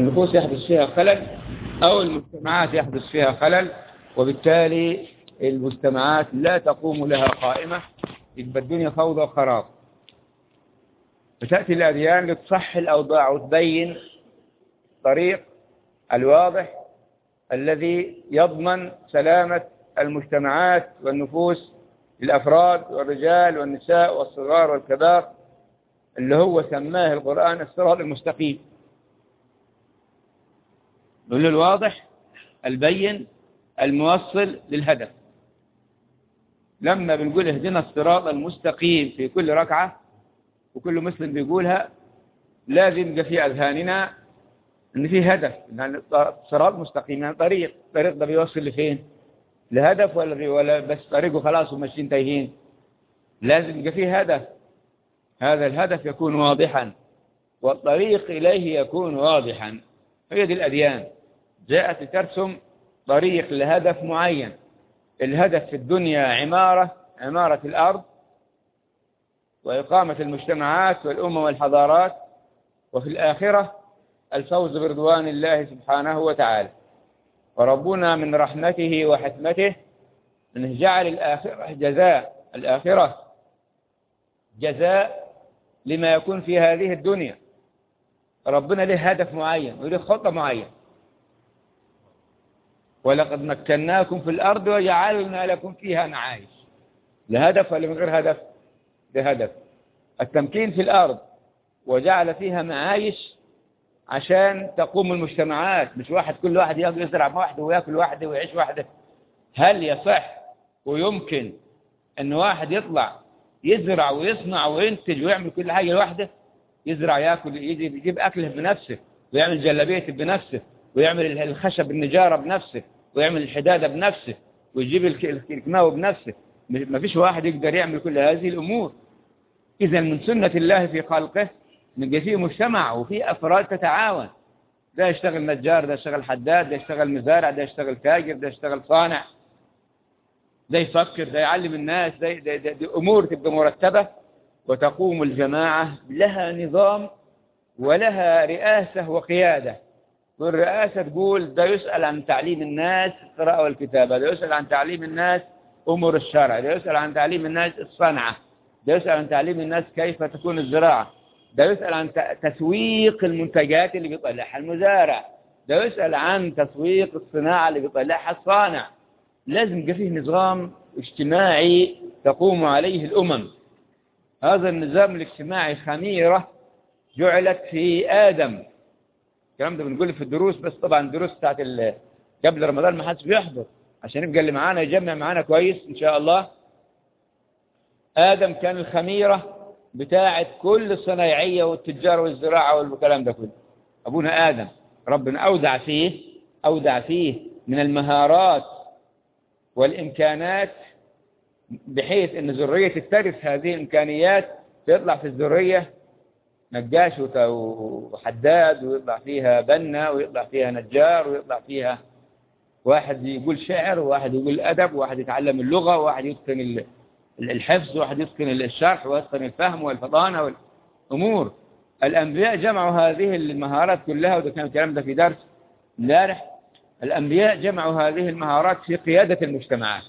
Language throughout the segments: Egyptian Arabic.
النفوس يحدث فيها خلل أو المجتمعات يحدث فيها خلل وبالتالي المجتمعات لا تقوم لها قائمة يبقى الدنيا فوضى وخراب فتأتي الأديان لتصح الأوضاع وتبين طريق الواضح الذي يضمن سلامة المجتمعات والنفوس الأفراد والرجال والنساء والصغار والكبار اللي هو سماه القرآن الصراط المستقيم نقول الواضح البين الموصل للهدف لما بنقول اهدنا الصراط المستقيم في كل ركعة وكل مسلم بيقولها لازم يبقى في أذهاننا ان في هدف يعني صراط مستقيم يعني طريق طريق ده بيوصل لفين لهدف ولا ولا بس طريقه خلاص وماشيين تايهين لازم يبقى في هدف هذا الهدف يكون واضحا والطريق إليه يكون واضحا هي دي الأديان جاءت ترسم طريق لهدف معين الهدف في الدنيا عمارة عمارة الأرض وإقامة المجتمعات والأمم والحضارات وفي الآخرة الفوز برضوان الله سبحانه وتعالى وربنا من رحمته وحكمته أنه جعل الآخرة جزاء الآخرة جزاء لما يكون في هذه الدنيا ربنا له هدف معين وله خطة معين ولقد مكناكم في الأرض وجعلنا لكم فيها معايش لهدف ولا من غير هدف لهدف التمكين في الأرض وجعل فيها معايش عشان تقوم المجتمعات مش واحد كل واحد يزرع وحده وياكل وحده ويعيش وحده هل يصح ويمكن ان واحد يطلع يزرع ويصنع وينتج ويعمل كل حاجة لوحده يزرع ياكل يجيب, يجيب اكله بنفسه ويعمل جلابيته بنفسه ويعمل الخشب النجارة بنفسه ويعمل الحدادة بنفسه ويجيب الكماوي بنفسه ما فيش واحد يقدر يعمل كل هذه الأمور إذا من سنة الله في خلقه نبقى فيه مجتمع وفيه أفراد تتعاون ده يشتغل نجار ده يشتغل حداد ده يشتغل مزارع ده يشتغل تاجر ده يشتغل صانع ده يفكر ده يعلم الناس ده, ده, ده, ده أمور تبقى مرتبة وتقوم الجماعة لها نظام ولها رئاسة وقيادة والرئاسة تقول ده يسأل عن تعليم الناس القراءة والكتابة ده يسأل عن تعليم الناس أمور الشرع ده يسأل عن تعليم الناس الصنعة ده يسأل عن تعليم الناس كيف تكون الزراعة ده يسأل عن تسويق المنتجات اللي بيطلعها المزارع ده يسأل عن تسويق الصناعة اللي بيطلعها الصانع لازم يبقى فيه نظام اجتماعي تقوم عليه الأمم هذا النظام الاجتماعي خميرة جعلت في آدم الكلام ده بنقول في الدروس بس طبعا الدروس بتاعت قبل رمضان ما حدش بيحضر عشان يبقى اللي معانا يجمع معانا كويس إن شاء الله آدم كان الخميرة بتاعت كل الصنايعية والتجار والزراعة والكلام ده كله أبونا آدم ربنا أودع فيه أودع فيه من المهارات والإمكانات بحيث أن ذرية ترث هذه الإمكانيات تطلع في الذرية نجاش وحداد ويطلع فيها بنا ويطلع فيها نجار ويطلع فيها واحد يقول شعر وواحد يقول أدب وواحد يتعلم اللغة وواحد يتقن الحفظ وواحد يتقن الشرح ويتقن الفهم والفطانة والأمور الأنبياء جمعوا هذه المهارات كلها وده كان الكلام ده في درس امبارح الأنبياء جمعوا هذه المهارات في قيادة المجتمعات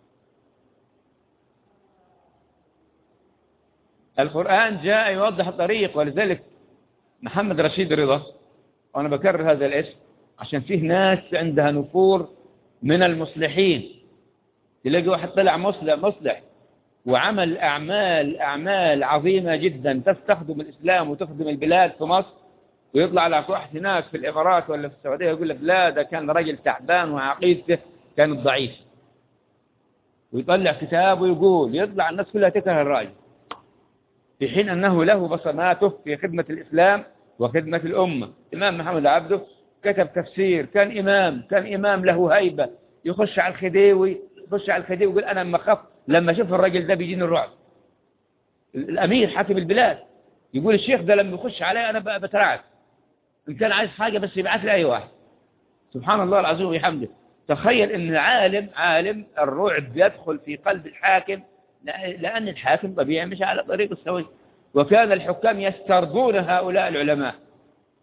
القرآن جاء يوضح الطريق ولذلك محمد رشيد رضا وأنا بكرر هذا الاسم عشان فيه ناس عندها نفور من المصلحين تلاقي واحد طلع مصلح مصلح وعمل أعمال أعمال عظيمة جدا تستخدم الإسلام وتخدم البلاد في مصر ويطلع لك واحد هناك في الإمارات ولا في السعودية يقول لك لا ده كان رجل تعبان وعقيدته كانت ضعيفة ويطلع كتاب ويقول يطلع الناس كلها تكره الراجل في حين أنه له بصماته في خدمة الإسلام وخدمة الأمة إمام محمد عبده كتب تفسير كان إمام كان إمام له هيبة يخش على الخديوي يخش على الخديوي ويقول أنا لما خف لما شوف الراجل ده بيجيني الرعب الأمير حاكم البلاد يقول الشيخ ده لما يخش علي أنا بقى بترعب إن كان عايز حاجة بس يبعث لي أي واحد سبحان الله العظيم وبحمده تخيل أن عالم عالم الرعب يدخل في قلب الحاكم لأن الحاكم طبيعي مش على طريق السوي وكان الحكام يسترضون هؤلاء العلماء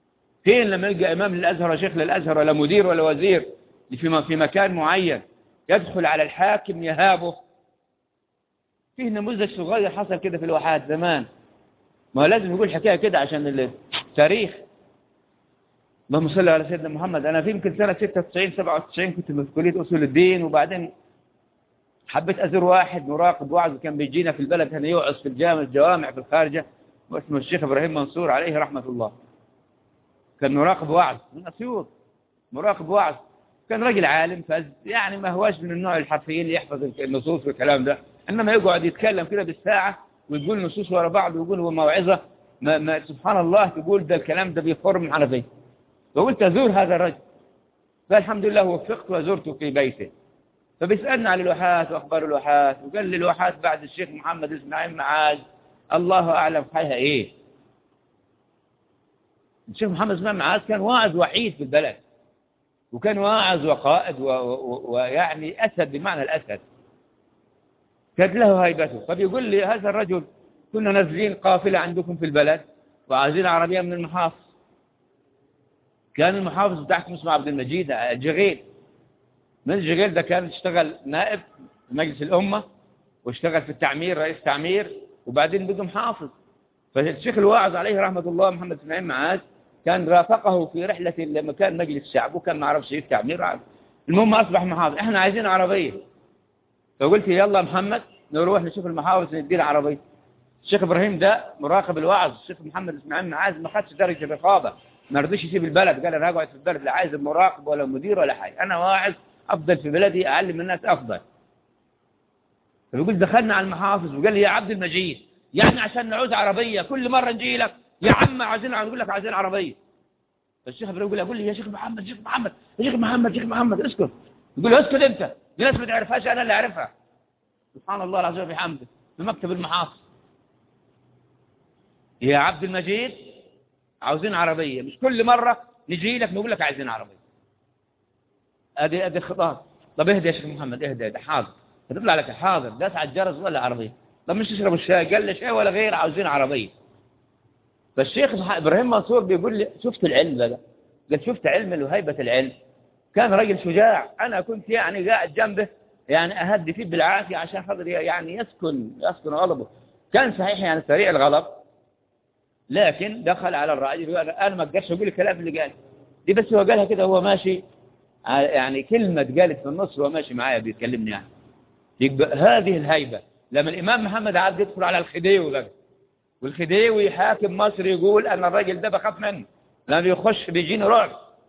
فين لما يلقى إمام للأزهر ولا شيخ للأزهر ولا مدير ولا وزير في في مكان معين يدخل على الحاكم يهابه فيه نموذج صغير حصل كده في الواحات زمان ما لازم يقول حكاية كده عشان التاريخ اللهم صل على سيدنا محمد أنا في يمكن سنة 96 97 كنت في كلية أصول الدين وبعدين حبيت أزور واحد مراقب وعظ كان بيجينا في البلد كان يوعظ في الجامع الجوامع في الخارجة واسمه الشيخ إبراهيم منصور عليه رحمة الله كان مراقب وعظ من أسيوط مراقب وعظ كان راجل عالم فاز يعني ما هواش من النوع الحرفيين يحفظ النصوص والكلام ده إنما يقعد يتكلم كده بالساعة ويقول نصوص ورا بعض ويقول موعظة ما ما سبحان الله تقول ده الكلام ده بيخر من حنفيه فقلت أزور هذا الرجل فالحمد لله وفقت وزرته في بيته فبيسألنا عن الواحات وأخبار الواحات وقال لي الواحات بعد الشيخ محمد إسماعيل معاذ الله أعلم حالها إيه الشيخ محمد إسماعيل معاذ كان واعظ وحيد في البلد وكان واعظ وقائد ويعني أسد بمعنى الأسد كانت له هيبته فبيقول لي هذا الرجل كنا نازلين قافلة عندكم في البلد وعايزين عربية من المحافظ كان المحافظ بتاعكم اسمه عبد المجيد الجغيل من الجغيل ده كان اشتغل نائب في مجلس الأمة واشتغل في التعمير رئيس تعمير وبعدين بقى محافظ فالشيخ الواعظ عليه رحمة الله محمد اسماعيل معاذ كان رافقه في رحلة لما كان مجلس الشعب وكان ما عرفش ايه التعمير المهم أصبح محافظ احنا عايزين عربية فقلت يلا محمد نروح نشوف المحافظ ندينا عربية الشيخ إبراهيم ده مراقب الوعظ الشيخ محمد اسماعيل معاذ ما خدش درجة رقابة ما رضيش يسيب البلد قال انا هقعد في البلد لا عايز مراقب ولا مدير ولا حاجه انا واعظ افضل في بلدي اعلم الناس افضل فبيقول دخلنا على المحافظ وقال لي يا عبد المجيد يعني عشان نعوز عربيه كل مره نجي لك يا عم عايزين نقول لك عايزين عربيه فالشيخ ابراهيم يقول يقول لي يا شيخ محمد شيخ محمد يا شيخ محمد شيخ محمد اسكت يقول له اسكت انت دي ناس ما تعرفهاش انا اللي اعرفها سبحان الله العظيم وبحمده في مكتب المحافظ يا عبد المجيد عاوزين عربية مش كل مرة نجي لك نقول لك عايزين عربية ادي ادي خطاب طب اهدى يا شيخ محمد اهدى اهدى حاضر هتطلع لك حاضر داس على الجرس ولا عربية طب مش تشرب الشاي قال لي شاي ولا غير عاوزين عربية فالشيخ ابراهيم منصور بيقول لي شفت العلم ده قال شفت علم وهيبة العلم كان راجل شجاع انا كنت يعني قاعد جنبه يعني اهدي فيه بالعافية عشان خاطر يعني يسكن يسكن غضبه كان صحيح يعني سريع الغضب لكن دخل على الراجل وقال انا ما اقدرش اقول الكلام اللي قال دي بس هو قالها كده هو ماشي يعني كلمة قالت في النص وهو ماشي معايا بيتكلمني يعني يبقى هذه الهيبة لما الإمام محمد عبد يدخل على الخديوي ده والخديوي حاكم مصر يقول أن الراجل ده بخاف منه لما بيخش بيجيني رعب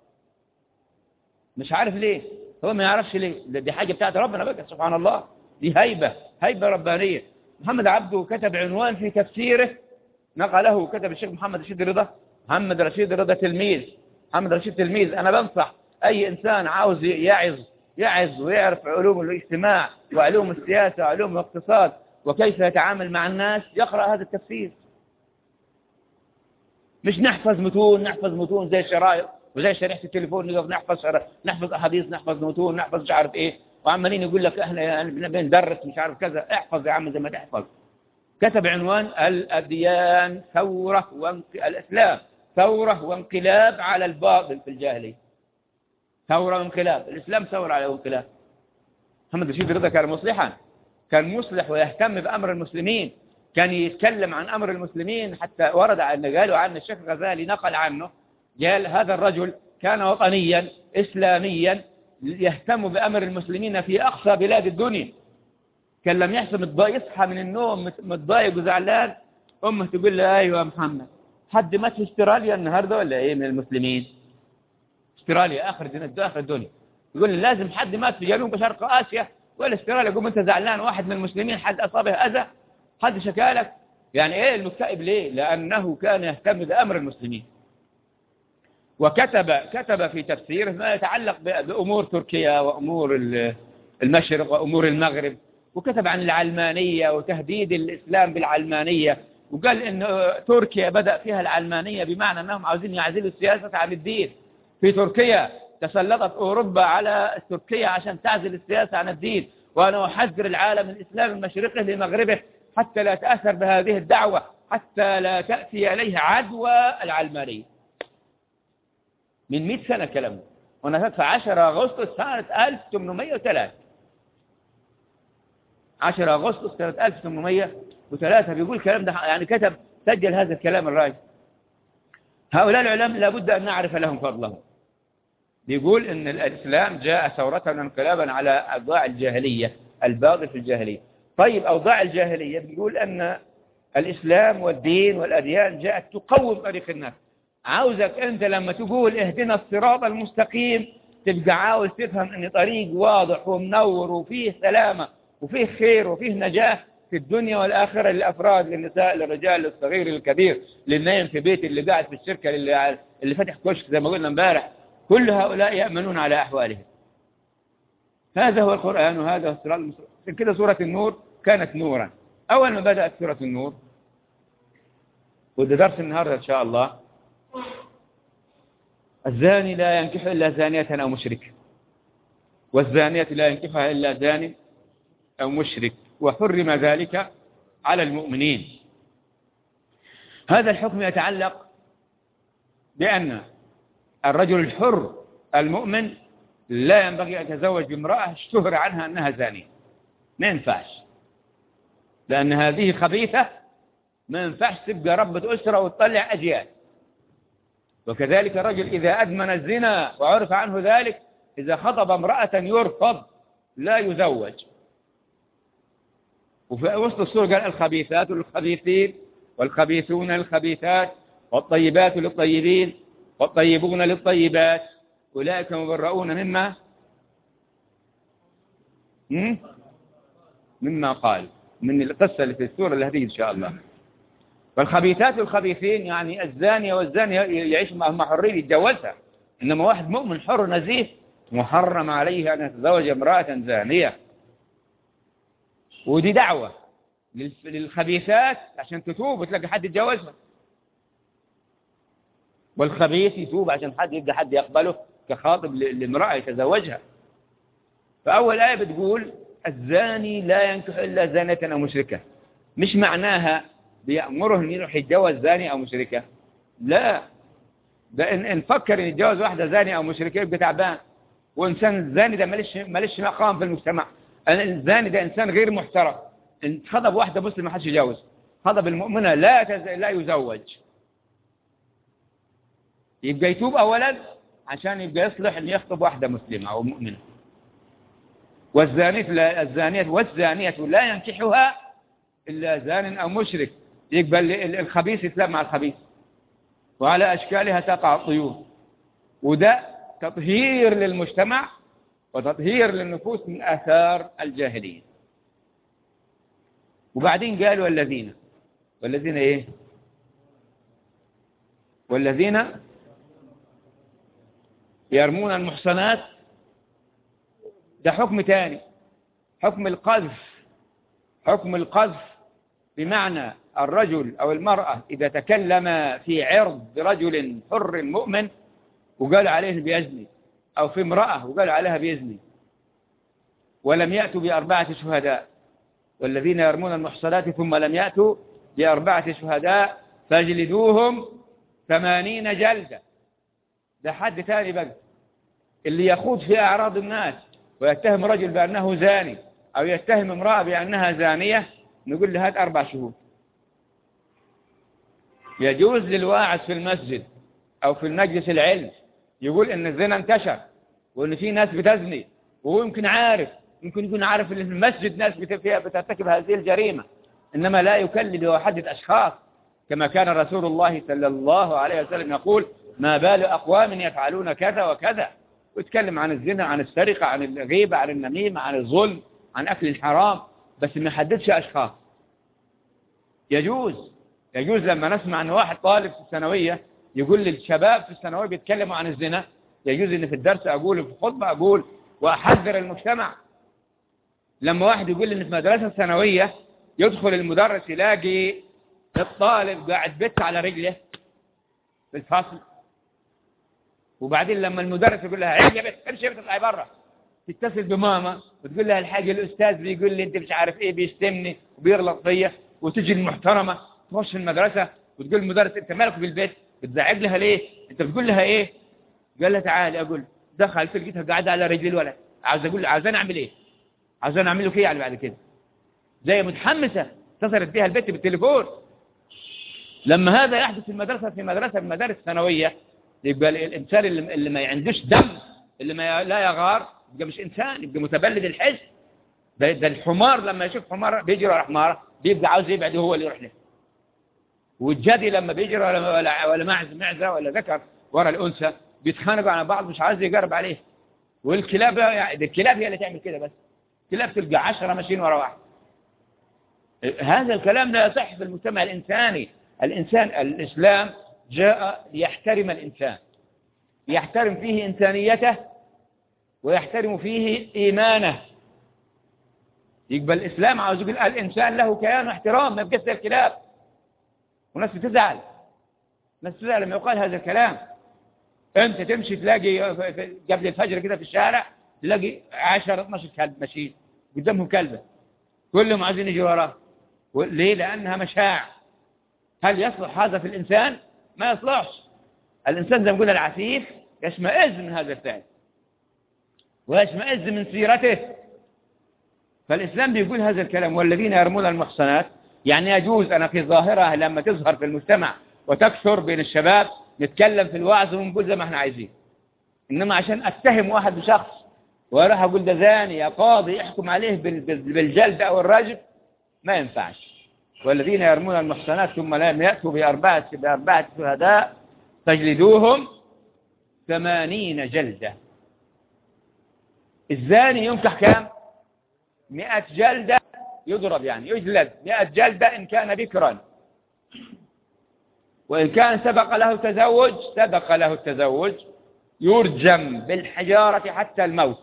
مش عارف ليه هو ما يعرفش ليه دي حاجة بتاعت ربنا بقى سبحان الله دي هيبة هيبة ربانية محمد عبده كتب عنوان في تفسيره نقله كتب الشيخ محمد رشيد رضا محمد رشيد رضا تلميذ محمد رشيد تلميذ أنا بنصح أي إنسان عاوز يعظ يعظ ويعرف علوم الاجتماع وعلوم السياسة وعلوم الاقتصاد وكيف يتعامل مع الناس يقرأ هذا التفسير مش نحفظ متون نحفظ متون زي الشرايط وزي شريحة التليفون نقف نحفظ نحفظ أحاديث نحفظ متون نحفظ مش عارف إيه وعمالين يقول لك إحنا يعني بندرس مش عارف كذا احفظ يا عم زي ما تحفظ كتب عنوان الأديان ثورة وانق... الإسلام ثورة وانقلاب على الباطل في الجاهلية ثورة وانقلاب الإسلام ثورة على وانقلاب محمد رشيد رضا كان مصلحا كان مصلح ويهتم بأمر المسلمين كان يتكلم عن أمر المسلمين حتى ورد عن قالوا عن الشيخ الغزالي نقل عنه قال هذا الرجل كان وطنيا إسلاميا يهتم بأمر المسلمين في أقصى بلاد الدنيا كان لم يحسب يصحى من النوم متضايق وزعلان امه تقول له ايوه يا محمد حد مات في استراليا النهارده ولا ايه من المسلمين استراليا اخر الدنيا اخر الدنيا يقول لي لازم حد مات في جنوب شرق اسيا ولا استراليا يقوم انت زعلان واحد من المسلمين حد اصابه اذى حد شكالك يعني ايه المكتئب ليه لانه كان يهتم بامر المسلمين وكتب كتب في تفسيره ما يتعلق بامور تركيا وامور المشرق وامور المغرب وكتب عن العلمانية وتهديد الإسلام بالعلمانية وقال إن تركيا بدأ فيها العلمانية بمعنى أنهم عاوزين يعزلوا السياسة عن الدين في تركيا تسلطت أوروبا على تركيا عشان تعزل السياسة عن الدين وأنا أحذر العالم الإسلامي المشرقي لمغربه حتى لا تأثر بهذه الدعوة حتى لا تأتي إليه عدوى العلمانية من 100 سنة كلام ونفذ في 10 أغسطس سنة 1803 10 أغسطس سنة 1803 بيقول الكلام ده يعني كتب سجل هذا الكلام الراجل هؤلاء العلماء لابد أن نعرف لهم فضلهم بيقول ان الاسلام جاء ثورة انقلابا على اوضاع الجاهلية الباطل في الجاهلية طيب اوضاع الجاهلية بيقول ان الاسلام والدين والاديان جاءت تقوم طريق الناس عاوزك انت لما تقول اهدنا الصراط المستقيم تبقى عاوز تفهم ان طريق واضح ومنور وفيه سلامة وفيه خير وفيه نجاح في الدنيا والآخرة للأفراد للنساء للرجال للصغير للكبير للنايم في بيت اللي قاعد في الشركة اللي, اللي فتح كشك زي ما قلنا امبارح كل هؤلاء يأمنون على أحوالهم هذا هو القرآن وهذا هو الصراط المستقيم كده سورة النور كانت نورا أول ما بدأت سورة النور وده درس النهاردة إن شاء الله الزاني لا ينكح إلا زانية أو مشرك والزانية لا ينكحها إلا زان أو مشرك وحرم ذلك على المؤمنين هذا الحكم يتعلق بأن الرجل الحر المؤمن لا ينبغي أن يتزوج بامرأة اشتهر عنها أنها زانية ما ينفعش لأن هذه خبيثة ما ينفعش تبقى ربة أسرة وتطلع أجيال وكذلك الرجل إذا أدمن الزنا وعرف عنه ذلك إذا خطب امرأة يرفض لا يزوج وفي وسط السورة قال الخبيثات للخبيثين والخبيثون للخبيثات والطيبات للطيبين والطيبون للطيبات أولئك مبرؤون مما مما قال من القصة اللي في السورة اللي هذه إن شاء الله فالخبيثات والخبيثين يعني الزانية والزانية يعيش مع حرين يتجوزها إنما واحد مؤمن حر نزيه محرم عليه أن يتزوج امرأة زانية ودي دعوة للخبيثات عشان تتوب وتلاقي حد يتجوزها والخبيث يتوب عشان حد يبقى حد يقبله كخاطب لامرأة يتزوجها فأول آية بتقول الزاني لا ينكح إلا زانية أو مشركة مش معناها بيأمره أن يروح يتجوز زاني أو مشركة لا ده إن, إن فكر أن يتجوز واحدة زاني أو مشركة يبقى تعبان وإنسان زاني ده مالش مالش مقام في المجتمع الزاني ده إنسان غير محترم إن خطب واحدة مسلمة ما حدش يتجوز خطب المؤمنة لا تز... لا يزوج يبقى يتوب أولا عشان يبقى يصلح أن يخطب واحدة مسلمة أو مؤمنة والزانية لا الزانية والزانية لا ينكحها إلا زان أو مشرك يقبل الخبيث يتلم مع الخبيث وعلى أشكالها تقع الطيور وده تطهير للمجتمع وتطهير للنفوس من آثار الجاهلية وبعدين قالوا الذين والذين ايه والذين يرمون المحصنات ده حكم تاني حكم القذف حكم القذف بمعنى الرجل أو المرأة إذا تكلم في عرض رجل حر مؤمن وقال عليه بيزني أو في امرأة وقال عليها بيزني ولم يأتوا بأربعة شهداء والذين يرمون المحصنات ثم لم يأتوا بأربعة شهداء فاجلدوهم ثمانين جلدة ده حد تاني بقى اللي يخوض في أعراض الناس ويتهم رجل بأنه زاني أو يتهم امرأة بأنها زانية نقول له هات أربع شهود يجوز للواعظ في المسجد أو في المجلس العلم يقول إن الزنا انتشر وإن في ناس بتزني وهو يمكن عارف يمكن يكون عارف إن في المسجد ناس فيها بترتكب هذه الجريمة إنما لا يكلم ويحدد أشخاص كما كان رسول الله صلى الله عليه وسلم يقول ما بال أقوام يفعلون كذا وكذا ويتكلم عن الزنا عن السرقة عن الغيبة عن النميمة عن الظلم عن أكل الحرام بس ما يحددش أشخاص يجوز يجوز لما نسمع أن واحد طالب في الثانوية يقول للشباب في الثانوية بيتكلموا عن الزنا يجوز أن في الدرس أقول في الخطبة أقول وأحذر المجتمع لما واحد يقول لي ان في مدرسة ثانوية يدخل المدرس يلاقي الطالب قاعد بت على رجله في الفصل وبعدين لما المدرس يقول لها عيب يا بنت امشي بنت اطلعي بره تتصل بماما وتقول لها الحاجه الاستاذ بيقول لي انت مش عارف ايه بيشتمني وبيغلط فيا وتجي المحترمه تخش المدرسه وتقول للمدرس انت مالك في البيت بتزعج لها ليه انت بتقول لها ايه قال لها تعالي أقول دخل في لقيتها قاعدة على رجل الولد عاوز أقول عاوزين أعمل إيه عاوزين أعمل له كيه يعني بعد كده زي متحمسة اتصلت بها البيت بالتليفون لما هذا يحدث في المدرسة في مدرسة من المدارس الثانوية يبقى الإنسان اللي, اللي ما عندوش دم اللي ما لا يغار يبقى مش إنسان يبقى متبلد الحس ده, ده الحمار لما يشوف حمار بيجري ورا حمار بيبقى عاوز يبعد هو اللي يروح له والجدي لما بيجري ولا ولا, ولا معز معزة ولا ذكر ورا الأنثى بيتخانقوا على بعض مش عايز يقرب عليه والكلاب يعني الكلاب هي اللي تعمل كده بس الكلاب تلقى عشرة ماشيين ورا واحد هذا الكلام لا يصح في المجتمع الإنساني الإنسان الإسلام جاء ليحترم الإنسان يحترم فيه إنسانيته ويحترم فيه إيمانه يقبل الإسلام عاوز يقول الإنسان له كيان واحترام ما يبقى زي الكلاب وناس بتزعل ناس بتزعل لما يقال هذا الكلام أنت تمشي تلاقي قبل الفجر كده في الشارع تلاقي 10 12 كلب ماشيين قدامهم كلبة كلهم عايزين يجوا وراه ليه؟ لأنها مشاع هل يصلح هذا في الإنسان؟ ما يصلحش الإنسان زي ما قلنا العفيف يشمئز من هذا الفعل ويشمئز من سيرته فالإسلام بيقول هذا الكلام والذين يرمون المحصنات يعني يجوز أنا في ظاهرة لما تظهر في المجتمع وتكثر بين الشباب نتكلم في الوعظ ونقول زي ما احنا عايزين إنما عشان أتهم واحد بشخص وأروح أقول ده زاني يا قاضي يحكم عليه بالجلد أو الرجل ما ينفعش والذين يرمون المحصنات ثم لم يأتوا بأربعة, بأربعة شهداء فاجلدوهم ثمانين جلدة الزاني ينكح كام مئة جلدة يضرب يعني يجلد مئة جلدة إن كان بكرا وإن كان سبق له تزوج سبق له التزوج يرجم بالحجارة حتى الموت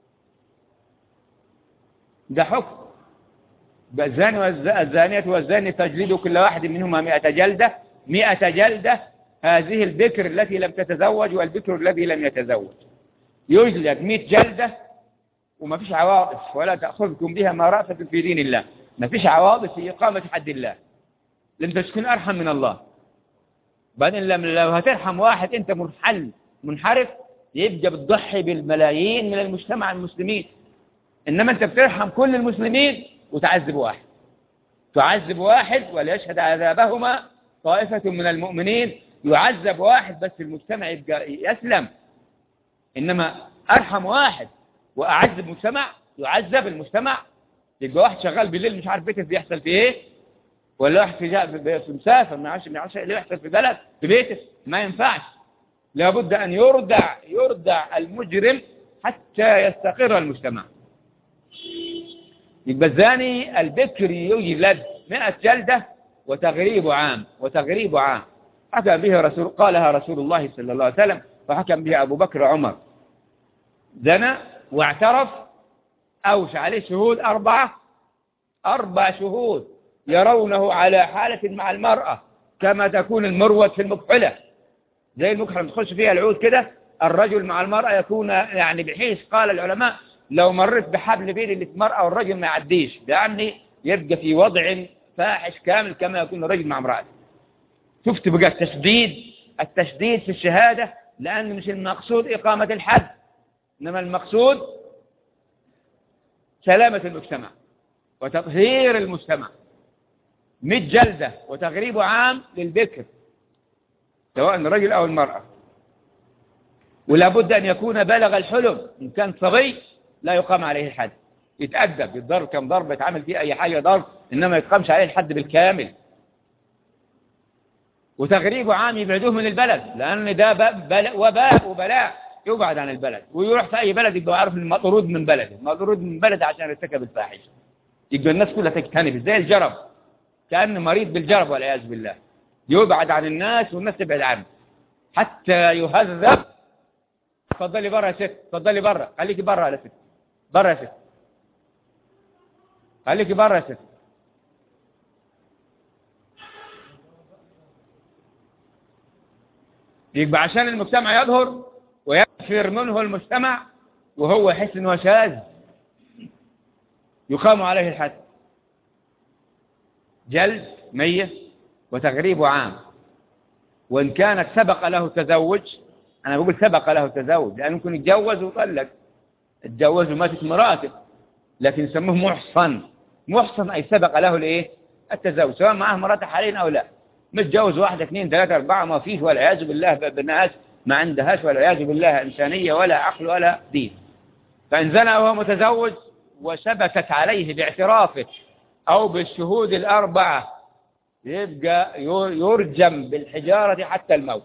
ده حكم الزاني والزانية والزاني تجلد كل واحد منهما مئة جلدة مئة جلدة هذه البكر التي لم تتزوج والبكر الذي لم يتزوج يجلد مئة جلدة وما فيش عواطف ولا تأخذكم بها ما رأفة في دين الله ما فيش عواطف في إقامة حد الله لن تكون أرحم من الله بعدين لو هترحم واحد أنت منحل منحرف يبقى بتضحي بالملايين من المجتمع المسلمين إنما أنت بترحم كل المسلمين وتعذب واحد تعذب واحد وليشهد عذابهما طائفة من المؤمنين يعذب واحد بس المجتمع يبقى يسلم إنما أرحم واحد وأعذب مجتمع يعذب المجتمع يبقى واحد شغال بالليل مش عارف بيته بيحصل فيه ايه ولا واحد في في مسافر ما يعرفش ما يعرفش اللي يحصل في بلد في بيته ما ينفعش لابد أن يردع يردع المجرم حتى يستقر المجتمع يبقى الزاني البكر يجلد 100 جلدة وتغريب عام وتغريب عام حكم به رسول قالها رسول الله صلى الله عليه وسلم وحكم به أبو بكر عمر زنى واعترف أوش عليه شهود أربعة أربع شهود يرونه على حالة مع المرأة كما تكون المروة في المكحلة زي المكحلة ما تخش فيها العود كده الرجل مع المرأة يكون يعني بحيث قال العلماء لو مريت بحبل بين اللي في المرأة والرجل ما يعديش لأني يبقى في وضع فاحش كامل كما يكون الرجل مع امرأته شفت بقى التشديد التشديد في الشهادة لأن مش المقصود إقامة الحد إنما المقصود سلامة المجتمع وتطهير المجتمع مئة جلدة وتغريب عام للبكر سواء الرجل أو المرأة ولا بد أن يكون بلغ الحلم إن كان صغير لا يقام عليه الحد يتأدب يتضرب كم ضرب يتعمل فيه أي حاجة ضرب إنما يتقامش عليه الحد بالكامل وتغريبه عام يبعدوه من البلد لأن ده بلاء وباء وبلاء يبعد عن البلد ويروح في أي بلد يبقى عارف إنه مطرود من بلده مطرود من بلده عشان يرتكب الفاحشة يبقى الناس كلها تجتنب زي الجرب كأنه مريض بالجرب والعياذ بالله يبعد عن الناس والناس تبعد عنه حتى يهذب تفضلي برا يا ست تفضلي برا خليكي برا يا ست برا يا ست خليكي برا يا ست يبقى عشان المجتمع يظهر ويكفر منه المجتمع وهو يحس انه شاذ يقام عليه الحد جلد مية وتغريب عام وإن كانت سبق له تزوج أنا بقول سبق له التزوج لأنه ممكن يتجوز وطلق اتجوز وماتت مراته لكن يسموه محصن محصن أي سبق له الإيه التزوج سواء معه مراته حاليا أو لا متجوز واحدة اثنين ثلاثة أربعة ما فيش والعياذ بالله بناس ما عندهاش والعياذ بالله إنسانية ولا عقل ولا دين فإن زنى وهو متزوج وثبتت عليه باعترافه أو بالشهود الأربعة يبقى يرجم بالحجارة حتى الموت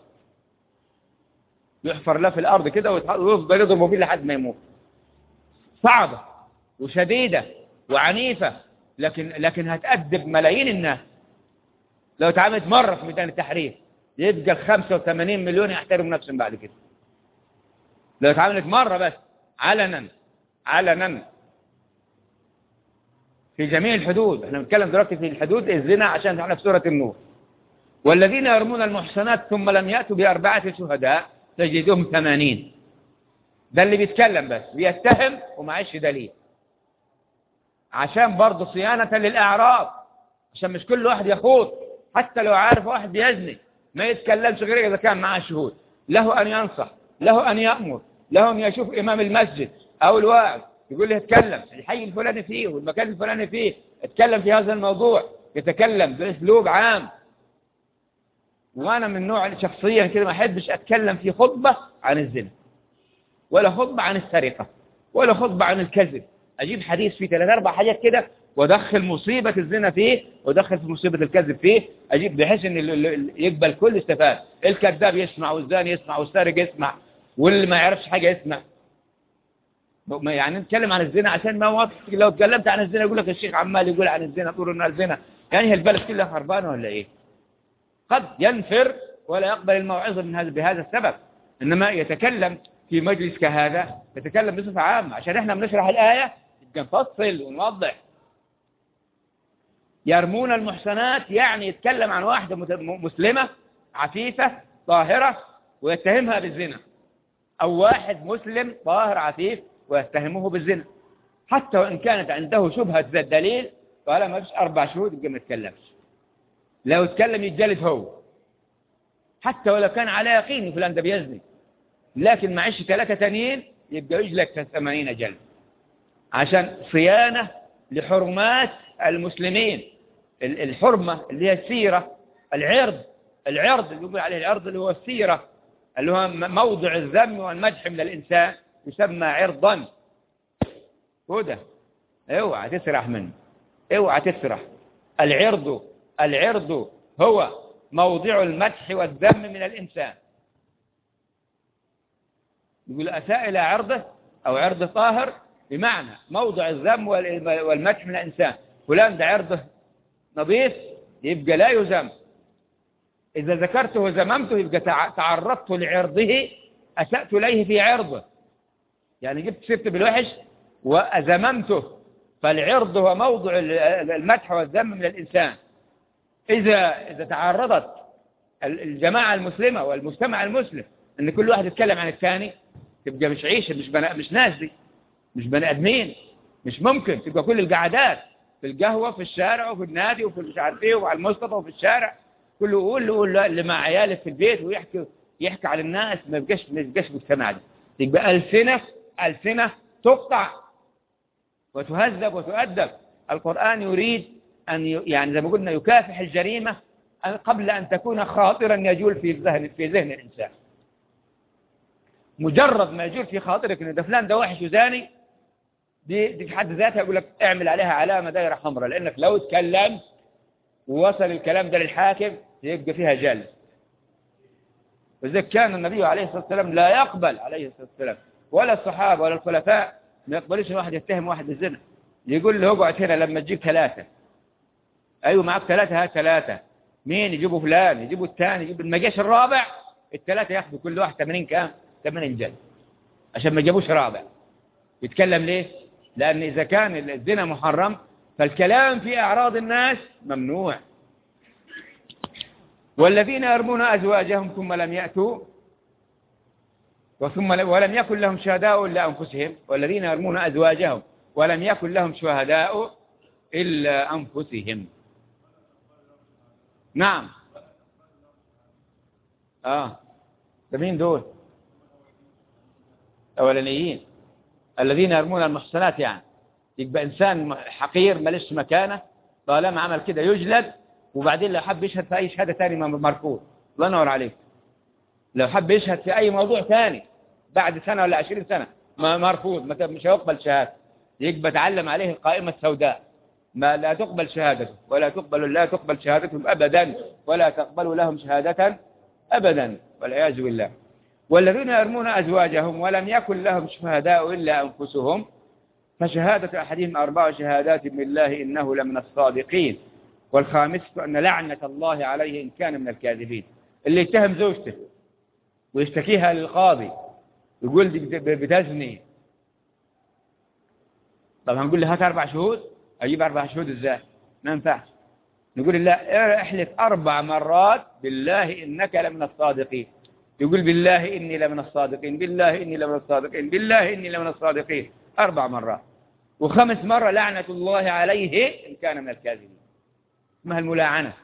يحفر له في الأرض كده ويفضل يضربه فيه لحد ما يموت صعبة وشديدة وعنيفة لكن لكن هتأدب ملايين الناس لو اتعاملت مرة في ميدان التحرير يبقى ال 85 مليون يحترم نفسهم بعد كده لو اتعاملت مرة بس علنا علنا في جميع الحدود احنا بنتكلم دلوقتي في الحدود الزنا عشان احنا في سورة النور والذين يرمون المحصنات ثم لم يأتوا بأربعة شهداء تجدهم ثمانين ده اللي بيتكلم بس بيتهم ومعيش دليل عشان برضه صيانة للأعراض عشان مش كل واحد يخوض حتى لو عارف واحد بيزني ما يتكلمش غير إذا كان معاه شهود له أن ينصح له أن يأمر له أن يشوف إمام المسجد أو الواعظ يقول له اتكلم الحي الفلاني فيه والمكان الفلاني فيه اتكلم في هذا الموضوع يتكلم بأسلوب عام وأنا من نوع شخصيا كده ما أحبش أتكلم في خطبة عن الزنا ولا خطبة عن السرقة ولا خطبة عن الكذب أجيب حديث فيه ثلاث أربع حاجات كده وأدخل مصيبة الزنا فيه وأدخل في مصيبة الكذب فيه أجيب بحيث أن يقبل كل استفاد الكذاب يسمع والزاني يسمع والسارق يسمع واللي ما يعرفش حاجة يسمع يعني نتكلم عن الزنا عشان ما وقت لو اتكلمت عن الزنا يقول لك الشيخ عمال يقول عن الزنا طول النهار الزنا يعني هي البلد كلها خربانه ولا ايه قد ينفر ولا يقبل الموعظه من هذا بهذا السبب انما يتكلم في مجلس كهذا يتكلم بصفه عامه عشان احنا بنشرح الايه نفصل ونوضح يرمون المحسنات يعني يتكلم عن واحده مسلمه عفيفه طاهره ويتهمها بالزنا او واحد مسلم طاهر عفيف ويتهمه بالزنا حتى وإن كانت عنده شبهة ذات دليل قال ما فيش أربع شهود يبقى ما يتكلمش لو اتكلم يتجلد هو حتى ولو كان على يقين فلان ده بيزني لكن معيش ثلاثة تانيين يبقى يجلك 80 جلد عشان صيانة لحرمات المسلمين الحرمة اللي هي السيرة العرض العرض اللي يقول عليه العرض اللي هو السيرة اللي هو موضع الذم والمدح من الإنسان يسمى عرضا هدى اوعى تسرح منه اوعى تسرح العرض العرض هو موضع المدح والذم من الإنسان يقول أساء إلى عرضه أو عرض طاهر بمعنى موضع الذم والمدح من الإنسان فلان ده عرضه نظيف يبقى لا يذم إذا ذكرته وزممته يبقى تعرضت لعرضه أسأت إليه في عرضه يعني جبت سيرته بالوحش وأزممته فالعرض هو موضع المدح والذم من الإنسان إذا إذا تعرضت الجماعة المسلمة والمجتمع المسلم أن كل واحد يتكلم عن الثاني تبقى مش عيشة مش بنا مش ناس دي مش بني آدمين مش ممكن تبقى كل القعدات في القهوة في الشارع وفي النادي وفي مش عارف ايه وعلى المصطفى وفي الشارع كله يقول يقول اللي مع عياله في البيت ويحكي يحكي على الناس ما يبقاش ما يبقاش مجتمع دي تبقى ألسنة ألسنة تقطع وتهذب وتؤدب القرآن يريد أن يعني زي ما قلنا يكافح الجريمة قبل أن تكون خاطرا يجول في ذهن في ذهن الإنسان مجرد ما يجول في خاطرك ان ده فلان ده وحش وزاني دي دي في حد ذاتها يقول لك اعمل عليها علامه دايره حمراء لانك لو اتكلمت ووصل الكلام ده للحاكم يبقى فيها جلد وذلك كان النبي عليه الصلاه والسلام لا يقبل عليه الصلاه والسلام ولا الصحابه ولا الخلفاء ما يقبلوش واحد يتهم واحد بالزنا يقول له اقعد هنا لما تجيب ثلاثه ايوه معك ثلاثه هات ثلاثه مين يجيبوا فلان يجيبوا الثاني يجيب ما جاش الرابع الثلاثه ياخذوا كل واحد 80 كام 80 جلد عشان ما جابوش رابع يتكلم ليه لأن إذا كان الزنا محرم فالكلام في أعراض الناس ممنوع والذين يرمون أزواجهم ثم لم يأتوا وثم ولم يكن لهم شهداء إلا أنفسهم والذين يرمون أزواجهم ولم يكن لهم شهداء إلا أنفسهم نعم آه ده مين دول الأولانيين الذين يرمون المحصنات يعني يبقى إنسان حقير مالش مكانه طالما عمل كده يجلد وبعدين لو حب يشهد في أي شهادة تاني مرفوض الله ينور عليك لو حب يشهد في أي موضوع تاني بعد سنة ولا عشرين سنة مرفوض مش هيقبل شهادة يبقى تعلم عليه القائمة السوداء ما لا تقبل شهادته ولا تقبل لا تقبل شهادتهم أبدا ولا تقبل لهم شهادة أبدا والعياذ بالله والذين يرمون أزواجهم ولم يكن لهم شهداء إلا أنفسهم فشهادة أحدهم أربع شهادات بالله إنه لمن الصادقين والخامسة أن لعنة الله عليه إن كان من الكاذبين اللي يتهم زوجته ويشتكيها للقاضي يقول بتزني طب هنقول له هات أربع شهود أجيب أربع شهود إزاي ما ينفعش نقول لا احلف أربع مرات بالله إنك لمن الصادقين يقول بالله إني لمن الصادقين بالله إني لمن الصادقين بالله إني لمن الصادقين أربع مرات وخمس مرة لعنة الله عليه إن كان من الكاذبين اسمها الملاعنة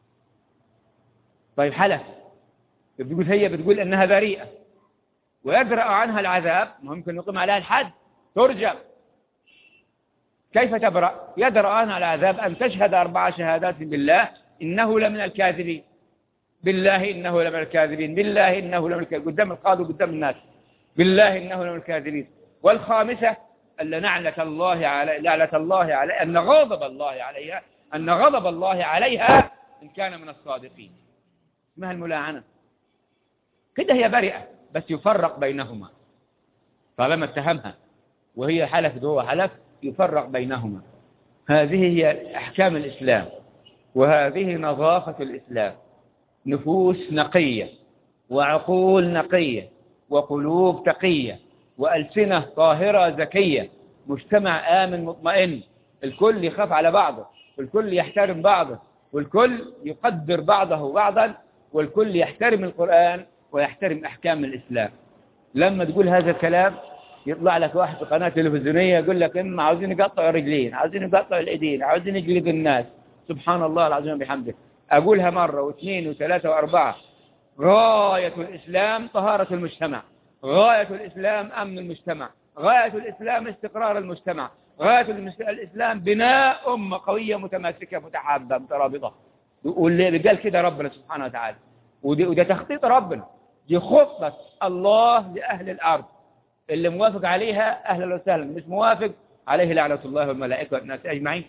طيب حلف بتقول هي بتقول أنها بريئة ويدرأ عنها العذاب ممكن يقيم عليها الحد ترجم كيف تبرأ يدرأ عنها العذاب أن تشهد أربع شهادات بالله إنه لمن الكاذبين بالله إنه لمن الكاذبين بالله إنه لمن الكاذبين قدام القاضي وقدام الناس بالله إنه لمن الكاذبين والخامسة أن لعنة الله علي لعنة الله علي أن غضب الله عليها أن غضب الله عليها إن كان من الصادقين اسمها الملاعنة كده هي بريئة بس يفرق بينهما طالما اتهمها وهي حلف هو حلف يفرق بينهما هذه هي أحكام الإسلام وهذه نظافة الإسلام نفوس نقية وعقول نقية وقلوب تقية وألسنة طاهرة زكية مجتمع آمن مطمئن الكل يخاف على بعضه والكل يحترم بعضه والكل يقدر بعضه بعضا والكل يحترم القرآن ويحترم أحكام الإسلام لما تقول هذا الكلام يطلع لك واحد في قناة تلفزيونية يقول لك إما عاوزين نقطع الرجلين عاوزين نقطع الإيدين عاوزين نجلد الناس سبحان الله العظيم بحمده أقولها مرة واثنين وثلاثة وأربعة غاية الإسلام طهارة المجتمع غاية الإسلام أمن المجتمع غاية الإسلام استقرار المجتمع غاية الإسلام بناء أمة قوية متماسكة متحابة مترابطة واللي قال كده ربنا سبحانه وتعالى وده تخطيط ربنا دي خطة الله لأهل الأرض اللي موافق عليها أهلا وسهلا مش موافق عليه لعنة الله والملائكة والناس أجمعين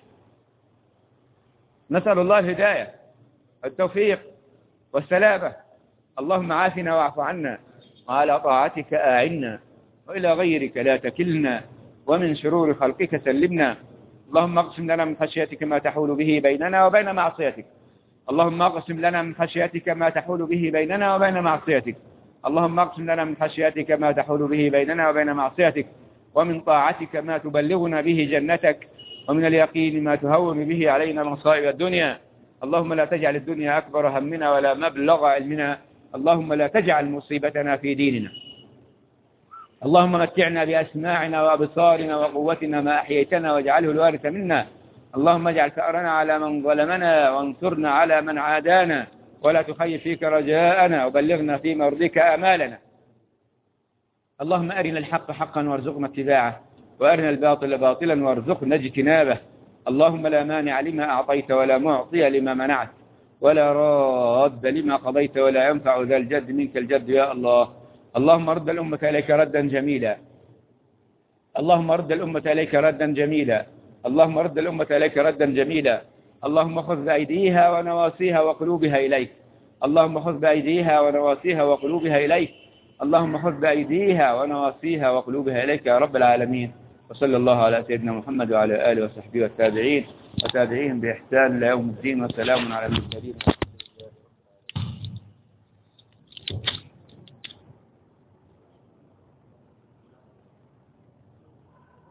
نسأل الله الهداية التوفيق والسلامة اللهم عافنا واعف عنا وعلى طاعتك أعنا وإلى غيرك لا تكلنا ومن شرور خلقك سلمنا اللهم اقسم لنا من خشيتك ما تحول به بيننا وبين معصيتك اللهم اقسم لنا من خشيتك ما تحول به بيننا وبين معصيتك اللهم اقسم لنا من خشيتك ما تحول به بيننا وبين معصيتك ومن طاعتك ما تبلغنا به جنتك ومن اليقين ما تهون به علينا مصائب الدنيا اللهم لا تجعل الدنيا أكبر همنا ولا مبلغ علمنا اللهم لا تجعل مصيبتنا في ديننا اللهم متعنا بأسماعنا وأبصارنا وقوتنا ما أحييتنا واجعله الوارث منا اللهم اجعل ثأرنا على من ظلمنا وانصرنا على من عادانا ولا تخيب فيك رجاءنا وبلغنا في مرضك آمالنا اللهم أرنا الحق حقا وارزقنا اتباعه وأرنا الباطل باطلا وارزقنا اجتنابه اللهم لا مانع لما أعطيت ولا معطي لما منعت ولا راد لما قضيت ولا ينفع ذا الجد منك الجد يا الله اللهم رد الأمة إليك ردا جميلا اللهم رد الأمة إليك ردا جميلا اللهم رد الأمة إليك ردا جميلا اللهم خذ بأيديها ونواسيها وقلوبها إليك اللهم خذ بأيديها ونواسيها وقلوبها إليك اللهم خذ بأيديها ونواسيها وقلوبها إليك يا رب العالمين وصلى الله على سيدنا محمد وعلى آله وصحبه والتابعين وتابعيهم بإحسان ليوم الدين وسلام على المرسلين